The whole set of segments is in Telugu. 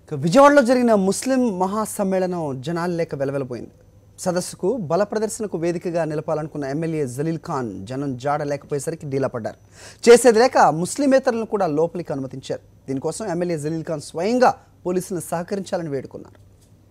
ఇక విజయవాడలో జరిగిన ముస్లిం మహాసమ్మేళనం జనాలు లేక వెలవెలపోయింది సదస్సుకు బల ప్రదర్శనకు వేదికగా నిలపాలనుకున్న ఎమ్మెల్యే జలీల్ ఖాన్ జనం జాడ లేకపోయేసరికి డీలా పడ్డారు చేసేది లేక ముస్లిమేతరులను కూడా లోపలికి అనుమతించారు దీనికోసం ఎమ్మెల్యే జలీల్ ఖాన్ స్వయంగా పోలీసులను సహకరించాలని వేడుకున్నారు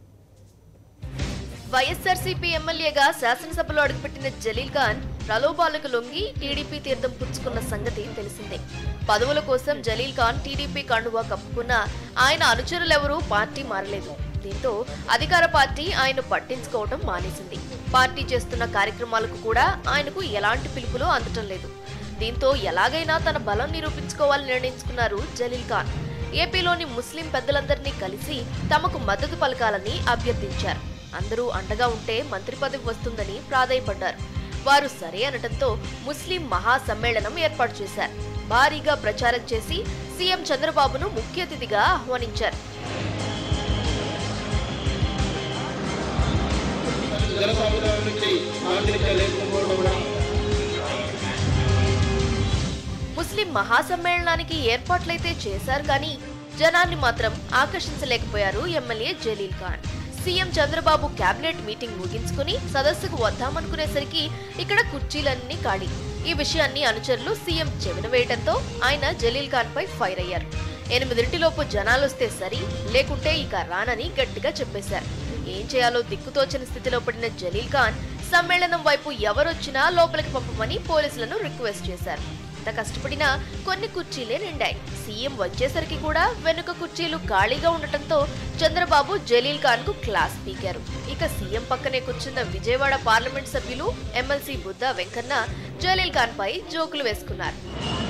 వైఎస్ఆర్సీపీ ఎమ్మెల్యేగా శాసనసభలో అడుగుపెట్టిన జలీల్ ఖాన్ ప్రలోభాలకు లొంగి టీడీపీ తీర్థం పుచ్చుకున్న సంగతి తెలిసిందే పదవుల కోసం జలీల్ ఖాన్ టీడీపీ కండువా కప్పుకున్న ఆయన అనుచరులెవరూ పార్టీ మారలేదు దీంతో అధికార పార్టీ ఆయన పట్టించుకోవడం మానేసింది పార్టీ చేస్తున్న కార్యక్రమాలకు కూడా ఆయనకు ఎలాంటి పిలుపులు అందటం లేదు దీంతో ఎలాగైనా తన బలం నిరూపించుకోవాలని నిర్ణయించుకున్నారు జలీల్ ఖాన్ ఏపీలోని ముస్లిం పెద్దలందరినీ కలిసి తమకు మద్దతు పలకాలని అభ్యర్థించారు అందరూ అండగా ఉంటే మంత్రి పదవి వస్తుందని ప్రాధాయపడ్డారు వారు సరే అనటంతో ముస్లిం మహా సమ్మేళనం ఏర్పాటు చేశారు భారీగా ప్రచారం చేసి సీఎం చంద్రబాబును ముఖ్య అతిథిగా ఆహ్వానించారు జనసాముదాయం నుంచి ఆదరించలేకపోవడం కూడా ముస్లిం మహాసమ్మేళనానికి ఏర్పాట్లయితే చేశారు కానీ జనాన్ని మాత్రం ఆకర్షించలేకపోయారు MLA Jaleel Khan CM Chandrababu cabinet meeting ముగించుకుని సదస్సుకు వద్దామనుకునేసరికి ఇక్కడ కుర్చీలన్నీ ఖాళీ ఈ విషయాన్ని అనుచరులు సీఎం చెవిన వేయడంతో ఆయన జలీల్ ఖాన్ పై ఫైర్ అయ్యారు ఎనిమిదింటిలోపు జనాలొస్తే సరి లేకుంటే ఇక రానని గట్టిగా చెప్పేశారు ఏం చేయాలో దిక్కుతోచని స్థితిలో పడిన జలీల్ ఖాన్ సమ్మేళనం వైపు ఎవరొచ్చినా లోపలికి పంపమని పోలీసులను రిక్వెస్ట్ చేశారు ఎంత కష్టపడినా కొన్ని కుర్చీలే నిండాయి సీఎం వచ్చేసరికి కూడా వెనుక కుర్చీలు ఖాళీగా ఉండటంతో చంద్రబాబు జలీల్ ఖాన్ కు క్లాస్ పీకారు ఇక సీఎం పక్కనే కూర్చున్న విజయవాడ పార్లమెంట్ సభ్యులు ఎమ్మెల్సీ బుద్ధా వెంకన్న జలీల్ ఖాన్ పై జోకులు వేసుకున్నారు